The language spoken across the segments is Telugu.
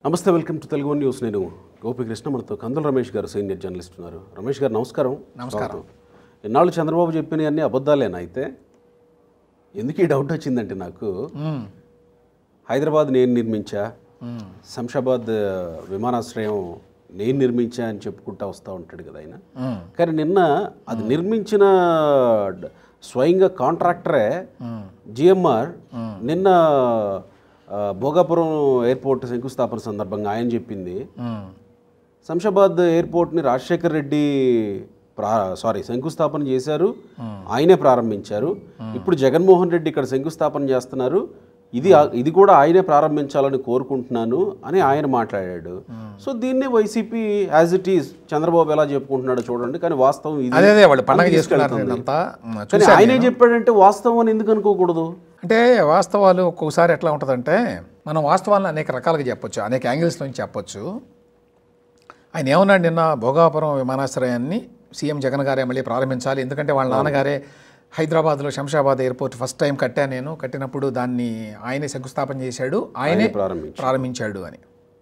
నమస్తే welcome to Telugu one news నేను గోపికృష్ణ మనతో కందుల రమేష్ గారు సీనియర్ జర్నలిస్ట్ ఉన్నారు రమేష్ గారు నమస్కారం నమస్కారం ఎన్నాళ్ళు చంద్రబాబు చెప్పినవి అన్నీ అబద్ధాలేనా అయితే ఎందుకు ఈ డౌట్ వచ్చిందంటే నాకు హైదరాబాద్ నేను నిర్మించా శంషాబాద్ ఆ, విమానాశ్రయం నేను నిర్మించా అని చెప్పుకుంటా వస్తూ ఉంటాడు కదా ఆయన కానీ నిన్న అది నిర్మించిన డ- స్వయంగా కాంట్రాక్టరే జిఎంఆర్ నిన్న ఆ, భోగాపురం ఎయిర్పోర్ట్ శంకుస్థాపన సందర్భంగా ఆయన చెప్పింది శంషాబాద్ ఎయిర్పోర్ట్ని రాజశేఖర్ రెడ్డి ప్రా సారీ శంకుస్థాపన చేశారు ఆయనే ప్రారంభించారు ఇప్పుడు జగన్మోహన్ రెడ్డి ఇక్కడ శంకుస్థాపన చేస్తున్నారు ఇది ఆ- ఇది కూడా ఆయనే ప్రారంభించాలని కోరుకుంటున్నాను అని ఆయన మాట్లాడాడు సో దీన్నే YCP as it is Chandrababu ఎలా చెప్పుకుంటున్నాడో చూడండి కానీ వాస్తవం ఇది అదే అదే వాళ్ళు పండగ అని చేసుకున్నారు తీసుకెళ్తుంది. అంతా మ్, కానీ చూశాను ఆయనే నేను. చెప్పాడంటే వాస్తవం అని ఎందుకు అనుకోకూడదు అంటే వాస్తవాలు ఒక్కొక్కసారి ఎట్లా ఉంటుందంటే మనం వాస్తవాలను అనేక రకాలుగా చెప్పొచ్చు అనేక యాంగిల్స్ నుంచి చెప్పొచ్చు ఆయన ఏమన్నాడు నిన్న భోగాపురం విమానాశ్రయాన్ని సీఎం జగన్ గారే మళ్ళీ ప్రారంభించాలి ఎందుకంటే వాళ్ళ నాన్నగారే హైదరాబాద్లో శంషాబాద్ ఎయిర్పోర్ట్ ఫస్ట్ టైం కట్టా నేను కట్టినప్పుడు దాన్ని ఆయనే శంకుస్థాపన చేశాడు ఆయనే ప్రారంభించాడు. ప్రారంభించాడు అని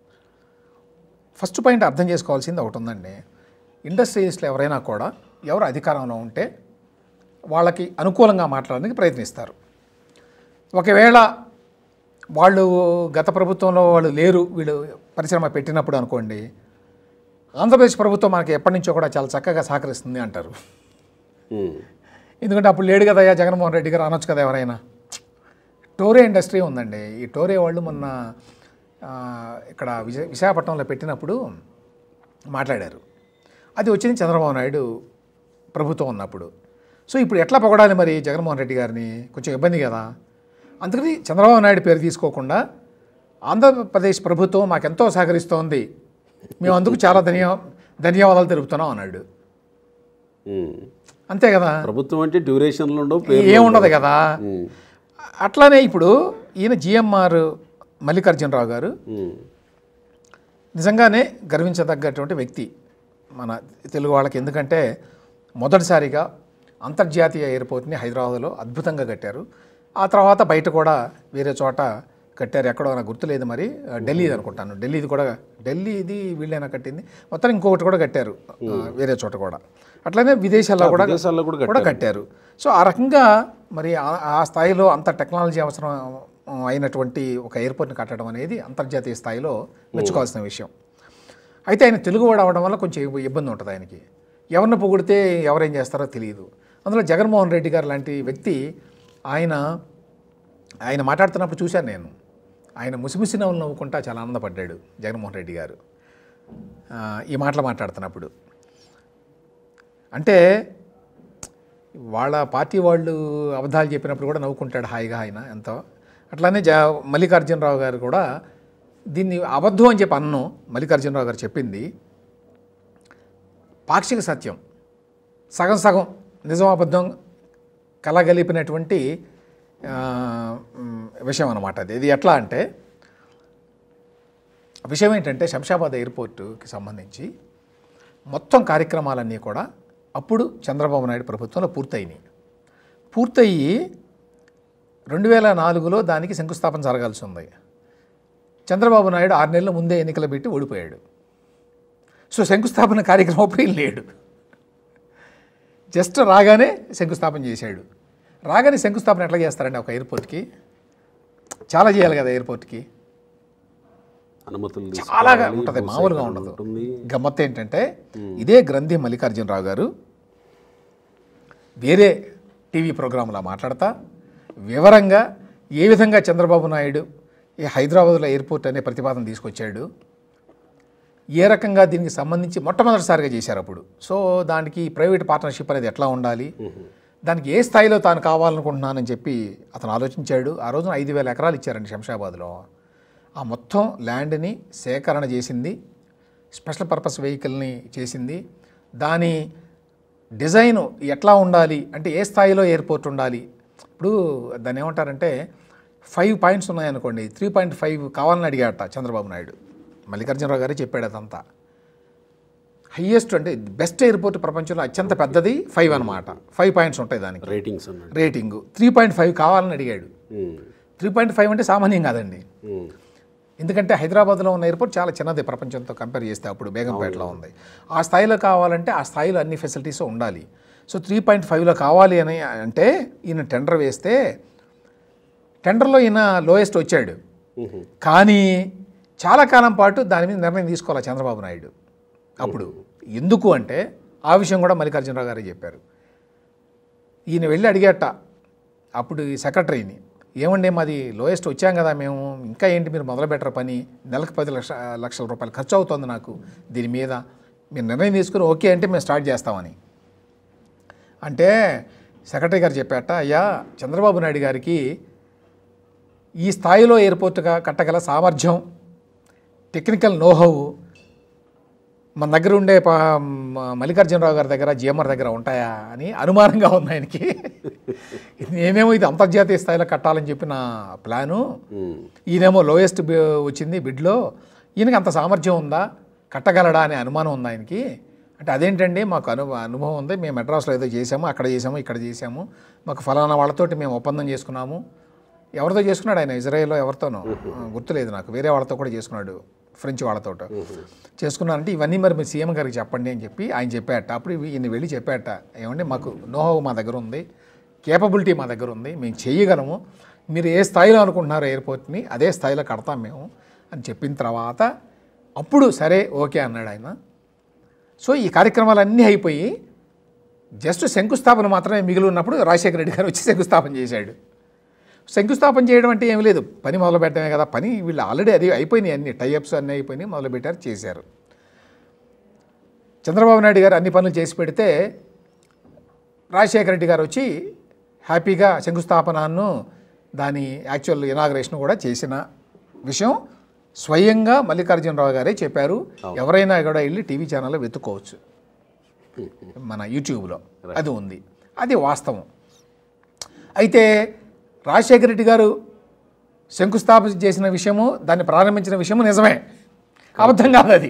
ఫస్ట్ పాయింట్ అర్థం చేసుకోవాల్సింది ఒకటి ఉందండి ఇండస్ట్రియలిస్టులు ఎవరైనా కూడా ఎవరు అధికారంలో ఉంటే వాళ్ళకి అనుకూలంగా మాట్లాడడానికి ప్రయత్నిస్తారు ఒకవేళ వాళ్ళు గత ప్రభుత్వంలో వాళ్ళు లేరు వీళ్ళు పరిశ్రమ పెట్టినప్పుడు అనుకోండి ఆంధ్రప్రదేశ్ ప్రభుత్వం మనకి ఎప్పటి నుంచో కూడా చాలా చక్కగా సహకరిస్తుంది అంటారు ఉమ్. ఎందుకంటే అప్పుడు లేడు కదయ్యా జగన్మోహన్ రెడ్డి గారు అనొచ్చు కదా ఎవరైనా టోరే ఇండస్ట్రీ ఉందండి ఈ టోరే వాళ్ళు మొన్న ఆ, ఇక్కడ విశ విశాఖపట్నంలో పెట్టినప్పుడు మాట్లాడారు అది వచ్చింది చంద్రబాబు నాయుడు ప్రభుత్వం ఉన్నప్పుడు సో ఇప్పుడు ఎట్లా పొగడాలి మరి జగన్మోహన్ రెడ్డి గారిని కొంచెం ఇబ్బంది కదా అందుకని చంద్రబాబు నాయుడు పేరు తీసుకోకుండా ఆంధ్రప్రదేశ్ ప్రభుత్వం మాకెంతో సహకరిస్తోంది మేము అందుకు చాలా ధన్య ధన్యవాదాలు తెలుపుతున్నాం అన్నాడు ఉమ్. అంతే కదా ప్రభుత్వం అంటే డ్యూరేషన్లు ఉండవు పేర్లు ఏముండదు కదా ఉమ్. అట్లానే ఇప్పుడు ఈయన జిఎంఆర్ మల్లికార్జునరావు గారు ఉమ్. నిజంగానే గర్వించదగ్గటువంటి వ్యక్తి మన తెలుగు వాళ్ళకి ఎందుకంటే మొదటిసారిగా అంతర్జాతీయ ఎయిర్పోర్ట్ని హైదరాబాద్లో అద్భుతంగా కట్టారు ఆ తర్వాత బయట కూడా వేరే చోట కట్టారు ఎక్కడో నాకు గుర్తులేదు మరి ఢిల్లీది అనుకుంటాను ఢిల్లీది కూడా ఢిల్లీది వీళ్ళైనా కట్టింది మొత్తం ఇంకొకటి కూడా కట్టారు ఆ, వేరే చోట కూడా అట్లనే విదేశాల్లో కూడా విదేశాల్లో కూడా కూడా కట్టారు సో ఆ రకంగా మరి ఆ- ఆ స్థాయిలో అంత టెక్నాలజీ అవసరం అయినటువంటి ఒక ఎయిర్పోర్ట్ని కట్టడం అనేది అంతర్జాతీయ స్థాయిలో మెచ్చుకోవాల్సిన విషయం అయితే ఆయన తెలుగువాడు అవడం వల్ల కొంచెం ఇబ్బ- ఇబ్బంది ఉంటుంది ఆయనకి ఎవరిని పొగిడితే ఎవరేం చేస్తారో తెలియదు అందులో జగన్మోహన్ రెడ్డి గారు లాంటి వ్యక్తి ఆయన ఆయన మాట్లాడుతున్నప్పుడు చూశాను నేను ఆయన ముసిముసి నవ్వులు నవ్వుకుంటా చాలా ఆనందపడ్డాడు జగన్మోహన్ రెడ్డి గారు ఆ, ఈ మాటలు మాట్లాడుతున్నప్పుడు అంటే వాళ్ళ పార్టీ వాళ్ళు అబద్ధాలు చెప్పినప్పుడు కూడా నవ్వుకుంటాడు హాయిగా ఆయన ఎంతో అట్లానే జా మల్లికార్జునరావు గారు కూడా దీన్ని అబద్ధం అని చెప్పి అన్నం మల్లికార్జునరావు గారు చెప్పింది పాక్షిక సత్యం సగం సగం నిజం అబద్ధం కలగలిపినటువంటి ఆ, మ్, విషయం అన్నమాట అది ఇది ఎట్లా అంటే విషయం ఏంటంటే శంషాబాద్ ఎయిర్పోర్టుకి సంబంధించి మొత్తం కార్యక్రమాలన్నీ కూడా అప్పుడు చంద్రబాబు నాయుడు ప్రభుత్వంలో పూర్తయినాయి పూర్తయి రెండు వేల నాలుగులో దానికి శంకుస్థాపన జరగాల్సి ఉంది చంద్రబాబు నాయుడు ఆరు నెలల ముందే ఎన్నికలు పెట్టి ఓడిపోయాడు సో శంకుస్థాపన కార్యక్రమం అప్పుడు ఈయన లేడు జస్ట్ రాగానే శంకుస్థాపన చేశాడు రాగానే శంకుస్థాపన ఎట్లా చేస్తారండి ఒక ఎయిర్పోర్ట్కి చాలా చేయాలి కదా ఎయిర్పోర్ట్కి అనుమతులు చాలా తీసుకోవాలి, ఉంటుంది భూ మామూలుగా సేకరణ ఉండదు ఉంటుంది గమ్మత్ ఏంటంటే ఇదే గ్రంథి మల్లికార్జునరావు గారు వేరే టీవీ ప్రోగ్రాంలో మాట్లాడతా వివరంగా ఏ విధంగా చంద్రబాబు నాయుడు ఈ హైదరాబాద్లో ఎయిర్పోర్ట్ అనే ప్రతిపాదన తీసుకొచ్చాడు ఏ రకంగా దీనికి సంబంధించి మొట్టమొదటిసారిగా చేశారు అప్పుడు సో దానికి ప్రైవేట్ పార్ట్నర్షిప్ అనేది ఎట్లా ఉండాలి దానికి ఏ స్థాయిలో తాను కావాలనుకుంటున్నానని చెప్పి అతను ఆలోచించాడు ఆ రోజున ఐదు వేల ఎకరాలు ఇచ్చారండి శంషాబాద్లో ఆ మొత్తం ల్యాండ్ని సేకరణ చేసింది స్పెషల్ పర్పస్ వెహికల్ని చేసింది దాని డిజైన్ ఎట్లా ఉండాలి అంటే ఏ స్థాయిలో ఎయిర్పోర్ట్ ఉండాలి ఇప్పుడు దాన్ని ఏమంటారంటే ఫైవ్ పాయింట్స్ ఉన్నాయనుకోండి త్రీ పాయింట్ ఫైవ్ కావాలని అడిగాట చంద్రబాబు నాయుడు మల్లికార్జునరావు గారే చెప్పాడు అదంతా హయ్యెస్ట్ అంటే బెస్ట్ ఎయిర్పోర్ట్ ప్రపంచంలో అత్యంత పెద్దది ఫైవ్ అనమాట ఫైవ్ పాయింట్స్ ఉంటాయి దానికి రేటింగ్స్ అన్నాడు రేటింగు త్రీ పాయింట్ ఫైవ్ కావాలని అడిగాడు ఉమ్. త్రీ పాయింట్ ఫైవ్ అంటే సామాన్యం కాదండి ఉమ్. ఎందుకంటే హైదరాబాద్లో ఉన్న ఎయిర్పోర్ట్ చాలా చిన్నది ప్రపంచంతో కంపేర్ చేస్తే అప్పుడు బేగంపేటలో ఉంది ఆ స్థాయిలో కావాలంటే ఆ స్థాయిలో అన్ని ఫెసిలిటీస్ ఉండాలి సో త్రీ పాయింట్ ఫైవ్లో కావాలి అని అంటే ఈయన టెండర్ వేస్తే టెండర్లో ఈయన లోయెస్ట్ వచ్చాడు మ్మ్. కానీ చాలా కాలం పాటు దాని మీద నిర్ణయం తీసుకోవాలి చంద్రబాబు నాయుడు అప్పుడు ఎందుకు అంటే ఆ విషయం కూడా మల్లికార్జునరావు గారే చెప్పారు ఈయన వెళ్ళి అడిగేట అప్పుడు ఈ సెక్రటరీని ఏమండి మాది లోయెస్ట్ వచ్చాం కదా మేము ఇంకా ఏంటి మీరు మొదలు పెట్టరు పని నెలకు పది లక్ష లక్షల రూపాయలు ఖర్చు అవుతుంది నాకు దీని మీద మీరు నిర్ణయం తీసుకుని ఓకే అంటే మేము స్టార్ట్ చేస్తామని అంటే సెక్రటరీ గారు చెప్పాట అయ్యా చంద్రబాబు నాయుడు గారికి ఈ స్థాయిలో ఎయిర్పోర్ట్గా కట్టగల సామర్థ్యం టెక్నికల్ నోహవు మన దగ్గర ఉండే ప- మ- మల్లికార్జునరావు గారి దగ్గర జిఎంఆర్ దగ్గర ఉంటాయా అని అనుమానంగా ఉంది ఆయనకి నేనేమో ఇది అంతర్జాతీయ స్థాయిలో కట్టాలని చెప్పి నా ప్లాను మ్మ్. ఈయనేమో లోయెస్ట్ బి- వచ్చింది బిడ్లో ఈయనకి అంత సామర్థ్యం ఉందా కట్టగలడా అనే అనుమానం ఉంది ఆయనకి అంటే అదేంటండి మాకు అను అనుభవం ఉంది మేము మెడ్రాస్లో ఏదో చేసాము అక్కడ చేసాము ఇక్కడ చేసాము మాకు ఫలానా వాళ్ళతోటి మేము ఒప్పందం చేసుకున్నాము ఎవరితో చేసుకున్నాడు ఆయన ఇజ్రాయెల్లో ఎవరితోనో ఆ, గుర్తులేదు నాకు వేరే వాళ్ళతో కూడా చేసుకున్నాడు ఫ్రెంచ్ వాళ్ళతో చేసుకున్నారంటే ఇవన్నీ మరి మీరు సీఎం గారికి చెప్పండి అని చెప్పి ఆయన చెప్పాట అప్పుడు ఇవి- ఈయన వెళ్ళి చెప్పాట ఏమండి మాకు నోహవ్ మా దగ్గర ఉంది కేపబిలిటీ మా దగ్గర ఉంది మేము చేయగలము మీరు ఏ స్థాయిలో అనుకుంటున్నారో ఎయిర్పోర్ట్ని అదే స్థాయిలో కడతాం మేము అని చెప్పిన తర్వాత అప్పుడు సరే ఓకే అన్నాడు ఆయన సో ఈ కార్యక్రమాలన్నీ అయిపోయి జస్ట్ శంకుస్థాపన మాత్రమే మిగిలి ఉన్నప్పుడు రాజశేఖర రెడ్డి గారు వచ్చి శంకుస్థాపన చేశాడు శంకుస్థాపన చేయడం అంటే ఏం లేదు పని మొదలు పెట్టడమే కదా పని వీళ్ళు ఆల్రెడీ అది అయిపోయినాయి అన్ని టైఅప్స్ అన్నీ అయిపోయినాయి మొదలు పెట్టారు చేశారు చంద్రబాబు నాయుడు గారు అన్ని పనులు చేసి పెడితే రాజశేఖర రెడ్డి గారు వచ్చి హ్యాపీగా శంకుస్థాపనను దాని యాక్చువల్ ఇనాగ్రేషన్ కూడా చేసిన విషయం స్వయంగా మల్లికార్జునరావు గారే చెప్పారు ఎవరైనా కూడా వెళ్ళి టీవీ ఛానల్లో వెతుక్కోవచ్చు మన యూట్యూబ్లో అది ఉంది అది వాస్తవం అయితే రాజశేఖర రెడ్డి గారు శంకుస్థాపన చేసిన విషయము దాన్ని ప్రారంభించిన విషయము నిజమే అబద్ధం కాదు అది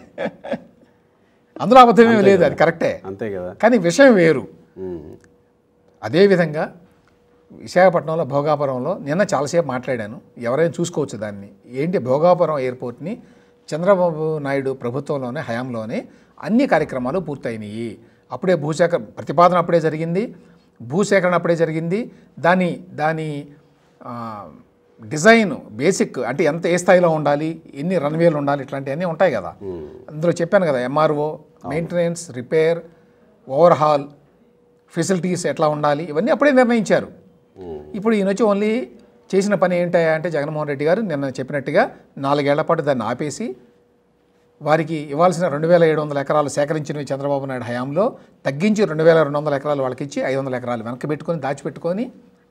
అందులో అబద్ధమేమీ లేదు అది కరెక్టే అంతే కదా కానీ విషయం వేరు మ్మ్. అదేవిధంగా విశాఖపట్నంలో భోగాపురంలో నిన్న చాలాసేపు మాట్లాడాను ఎవరైనా చూసుకోవచ్చు దాన్ని ఏంటి భోగాపురం ఎయిర్పోర్ట్ని చంద్రబాబు నాయుడు ప్రభుత్వంలోనే హయాంలోనే అన్ని కార్యక్రమాలు పూర్తయినాయి అప్పుడే భూసేకరణ ప్రతిపాదన అప్పుడే జరిగింది భూసేకరణ అప్పుడే జరిగింది దాని దాని ఆ, డిజైన్ బేసిక్ అంటే ఎంత ఏ స్థాయిలో ఉండాలి ఎన్ని రన్వేలు ఉండాలి ఇట్లాంటివన్నీ ఉంటాయి కదా అందులో చెప్పాను కదా MRO maintenance repair overhaul facilities ఎట్లా ఉండాలి ఇవన్నీ అప్పుడే నిర్ణయించారు మ్మ్. ఇప్పుడు ఈయన వచ్చి ఓన్లీ చేసిన పని ఏంటయ్యా అంటే జగన్మోహన్ రెడ్డి గారు నిన్న చెప్పినట్టుగా నాలుగేళ్ల పాటు దాన్ని ఆపేసి వారికి ఇవ్వాల్సిన రెండు వేల ఏడు వందల ఎకరాలు సేకరించినవి చంద్రబాబు నాయుడు హయాంలో తగ్గించి రెండు వేల రెండు వందల ఎకరాలు వాళ్ళకి ఇచ్చి ఐదు వందల ఎకరాలు వెనక్కి పెట్టుకొని దాచిపెట్టుకొని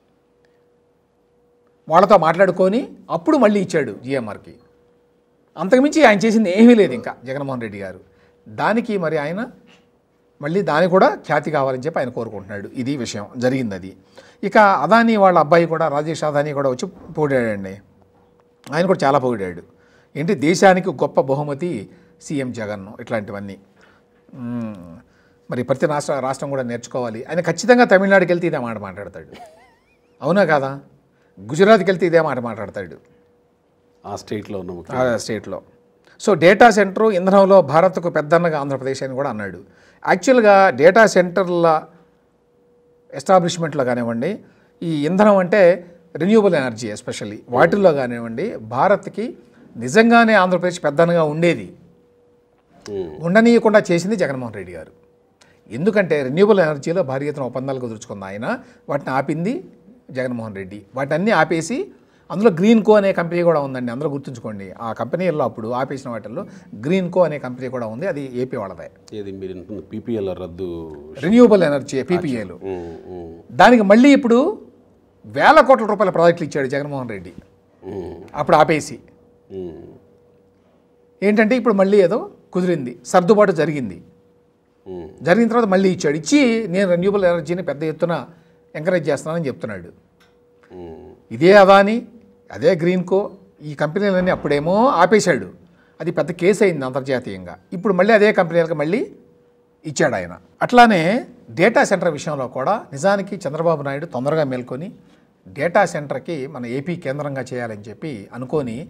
వాళ్ళతో మాట్లాడుకొని అప్పుడు మళ్ళీ ఇచ్చాడు జిఎంఆర్కి అంతకుమించి ఆయన చేసింది ఏమీ లేదు ఇంకా జగన్మోహన్ రెడ్డి గారు దానికి మరి ఆయన మళ్ళీ దాని కూడా ఖ్యాతి కావాలని చెప్పి ఆయన కోరుకుంటున్నాడు ఇది విషయం జరిగింది అది ఇక అదాని వాళ్ళ అబ్బాయి కూడా రాజేష్ అదాని కూడా వచ్చి పొగిడాడండి ఆయన కూడా చాలా పొగిడాడు ఏంటి దేశానికి గొప్ప బహుమతి సీఎం జగన్ ఇట్లాంటివన్నీ మ్మ్. మరి ప్రతి రాష్ట్ర రాష్ట్రం కూడా నేర్చుకోవాలి ఆయన ఖచ్చితంగా తమిళనాడుకి వెళ్తే ఇదే మాట మాట్లాడతాడు అవునా కాదా గుజరాత్కి వెళ్తే ఇదే మాట మాట్లాడతాడు ఆ స్టేట్లో ఉన్న ముఖ్య ఆ స్టేట్లో సో డేటా సెంటర్ ఇంధనంలో భారత్కు పెద్దన్నగా ఆంధ్రప్రదేశ్ అని కూడా అన్నాడు యాక్చువల్గా డేటా సెంటర్ల ఎస్టాబ్లిష్మెంట్లో కానివ్వండి ఈ ఇంధనం అంటే రెన్యూబుల్ ఎనర్జీ ఎస్పెషల్లీ వాటిల్లో కానివ్వండి భారత్కి నిజంగానే ఆంధ్రప్రదేశ్ పెద్దనగా ఉండేది మ్మ్. ఉండనీయకుండా చేసింది జగన్మోహన్ రెడ్డి గారు ఎందుకంటే రెన్యూబుల్ ఎనర్జీలో భారీ ఎత్తున ఒప్పందాలు కుదుర్చుకుంది ఆయన వాటిని ఆపింది జగన్మోహన్ రెడ్డి వాటన్నీ ఆపేసి అందులో గ్రీన్ కో అనే కంపెనీ కూడా ఉందండి అందరూ గుర్తుంచుకోండి ఆ కంపెనీల్లో అప్పుడు ఆపేసిన వాటిల్లో గ్రీన్ కో అనే కంపెనీ కూడా ఉంది అది ఏపీ వాళ్ళదే ఏది మీరు అంటున్న పీపీఎల్ రద్దు రెన్యూబుల్ ఎనర్జీ పీపీఏలు మ్మ్. మ్మ్. దానికి మళ్ళీ ఇప్పుడు వేల కోట్ల రూపాయల ప్రాజెక్టులు ఇచ్చాడు జగన్మోహన్ రెడ్డి మ్మ్. అప్పుడు ఆపేసి మ్మ్. ఏంటంటే ఇప్పుడు మళ్ళీ ఏదో కుదిరింది సర్దుబాటు జరిగింది మ్మ్. జరిగిన తర్వాత మళ్ళీ ఇచ్చాడు ఇచ్చి నేను రెన్యూబుల్ ఎనర్జీని పెద్ద ఎత్తున ఎంకరేజ్ చేస్తున్నానని చెప్తున్నాడు మ్మ్. ఇదే అదాని అదే గ్రీన్కో ఈ కంపెనీలన్నీ అప్పుడేమో ఆపేశాడు అది పెద్ద కేసు అయింది అంతర్జాతీయంగా ఇప్పుడు మళ్ళీ అదే కంపెనీలకు మళ్ళీ ఇచ్చాడు ఆయన అట్లానే డేటా సెంటర్ విషయంలో కూడా నిజానికి చంద్రబాబు నాయుడు తొందరగా మేల్కొని డేటా సెంటర్కి మన ఏపీ కేంద్రంగా చేయాలని చెప్పి అనుకొని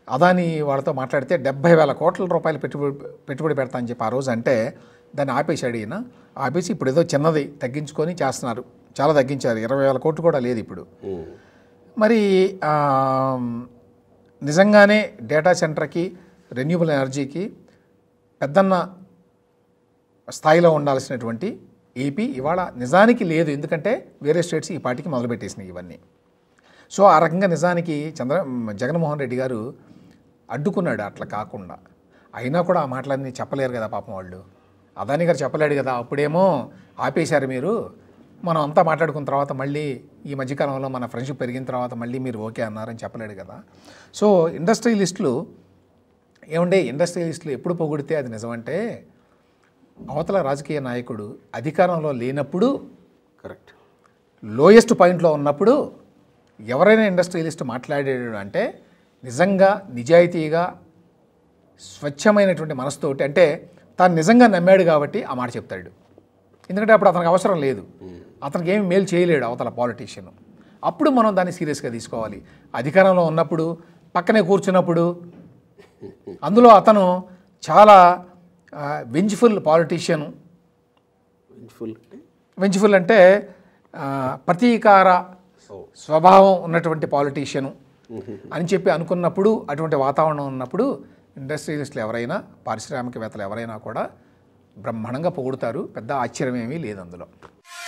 అదాని వాళ్ళతో మాట్లాడితే డెబ్బై వేల కోట్ల రూపాయలు పెట్టుబడి పెట్టుబడి పెడతా అని చెప్పి ఆ రోజు అంటే దాన్ని ఆపేశాడు ఈయన ఆపేసి ఇప్పుడు ఏదో చిన్నది తగ్గించుకొని చేస్తున్నారు చాలా తగ్గించారు ఇరవై వేల కోట్లు కూడా లేదు ఇప్పుడు ఉమ్. మరి ఆ, నిజంగానే డేటా సెంటర్కి రెన్యూబుల్ ఎనర్జీకి పెద్దన్న స్థాయిలో ఉండాల్సినటువంటి ఏపీ ఇవాళ నిజానికి లేదు ఎందుకంటే వేరే స్టేట్స్ ఈ పార్టీకి మొదలుపెట్టేసినాయి ఇవన్నీ సో ఆ రకంగా నిజానికి చంద్ర జగన్మోహన్ రెడ్డి గారు అడ్డుకున్నాడు అట్లా కాకుండా అయినా కూడా ఆ మాటలన్నీ చెప్పలేరు కదా పాపం వాళ్ళు అదాని గారు చెప్పలేడు కదా అప్పుడేమో ఆపేశారు మీరు మనం అంతా మాట్లాడుకున్న తర్వాత మళ్ళీ ఈ మధ్యకాలంలో మన ఫ్రెండ్షిప్ పెరిగిన తర్వాత మళ్ళీ మీరు ఓకే అన్నారని చెప్పలేడు కదా సో ఇండస్ట్రియలిస్టులు ఏమంటే ఇండస్ట్రియలిస్టులు ఎప్పుడు పొగిడితే అది నిజమంటే అవతల రాజకీయ నాయకుడు అధికారంలో లేనప్పుడు కరెక్ట్ లోయెస్ట్ పాయింట్లో ఉన్నప్పుడు ఎవరైనా ఇండస్ట్రియలిస్ట్ మాట్లాడాడు అంటే నిజంగా నిజాయితీగా స్వచ్ఛమైనటువంటి మనసుతోటి అంటే తాను నిజంగా నమ్మాడు కాబట్టి ఆ మాట చెప్తాడు ఎందుకంటే అప్పుడు అతనికి అవసరం లేదు అతనికి ఏమి మేలు చేయలేడు అవతల పాలిటీషియన్ అప్పుడు మనం దాన్ని సీరియస్గా తీసుకోవాలి అధికారంలో ఉన్నప్పుడు పక్కనే కూర్చున్నప్పుడు అందులో అతను చాలా వెంజ్ఫుల్ పాలిటీషియన్ ఫుల్ వెంజ్ఫుల్ అంటే ఆ, ప్రతీకార స్వభావం ఉన్నటువంటి పాలిటీషియను అని చెప్పి అనుకున్నప్పుడు అటువంటి వాతావరణం ఉన్నప్పుడు ఇండస్ట్రియలిస్టులు ఎవరైనా పారిశ్రామికవేత్తలు ఎవరైనా కూడా బ్రహ్మాండంగా పొగుడుతారు పెద్ద ఆశ్చర్యం ఏమీ లేదు అందులో